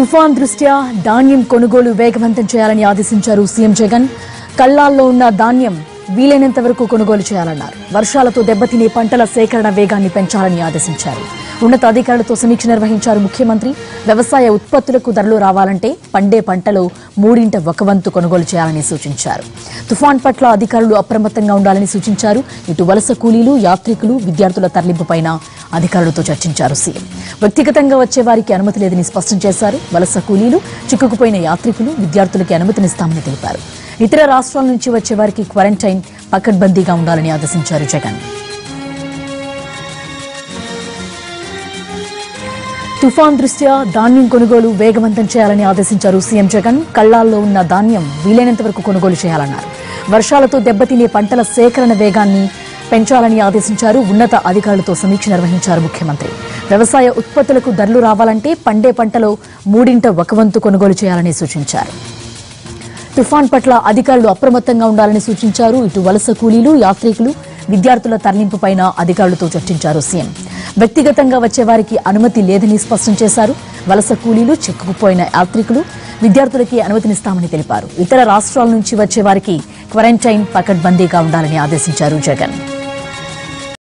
తుఫాన్ దృష్ట్యా ధాన్యం కొనుగోలు వేగవంతం చేయాలని ఆదేశించారు సీఎం జగన్ కళ్ళాల్లో ఉన్న ధాన్యం వీలైనంత వరకు కొనుగోలు చేయాలన్నారు వర్షాలతో దెబ్బతినే పంటల సేకరణ వేగాన్ని పెంచాలని ఆదేశించారు ఉన్నతాధికారులతో సమీక్ష నిర్వహించారు ముఖ్యమంత్రి వ్యవసాయ ఉత్పత్తులకు ధరలు రావాలంటే పండే పంటలో మూడింట ఒక వంతు కొనుగోలు చేయాలని సూచించారు తుఫాన్ పట్ల అధికారులు అప్రమత్తంగా ఉండాలని సూచించారు ఇటు వలస కూలీలు యాత్రికులు విద్యార్థుల తరలింపుపైన అధికారులతో చర్చించారు సీఎం వ్యక్తిగతంగా వచ్చే వారికి అనుమతి లేదని స్పష్టం చేశారు వలస కూలీలు చిక్కుకుపోయిన యాత్రికులు విద్యార్థులకి అనుమతినిస్తామని తెలిపారు ఇతర రాష్ట్రాల నుంచి వచ్చే వారికి క్వారంటైన్ పకడ్బందీగా ఉండాలని ఆదేశించారు జగన్ తుఫాన్ దృష్ట్యా ధాన్యం కొనుగోలు వేగవంతం చేయాలని ఆదేశించారు సీఎం జగన్ కళ్ళాల్లో ఉన్న ధాన్యం వీలైనంత వరకు కొనుగోలు చేయాలన్నారు వర్షాలతో దెబ్బతినే పంటల సేకరణ వేగాన్ని పెంచాలని ఆదేశించారు ఉన్నత అధికారులతో సమీక్ష నిర్వహించారు ముఖ్యమంత్రి వ్యవసాయ ఉత్పత్తులకు ధరలు రావాలంటే పండే పంటలో మూడింట ఒక వంతు కొనుగోలు చేయాలని సూచించారు తుఫాన్ పట్ల అధికారులు అప్రమత్తంగా ఉండాలని సూచించారు ఇటు వలస కూలీలు యాత్రికులు విద్యార్థుల తరలింపుపైన అధికారులతో చర్చించారు సీఎం వ్యక్తిగతంగా వచ్చే వారికి అనుమతి లేదని స్పష్టం చేశారు వలస కూలీలు చిక్కుకుపోయిన యాత్రికులు విద్యార్థులకి అనుమతినిస్తామని తెలిపారు ఇతర రాష్ట్రాల నుంచి వచ్చే వారికి క్వారంటైన్ పకడ్బందీగా ఉండాలని ఆదేశించారు జగన్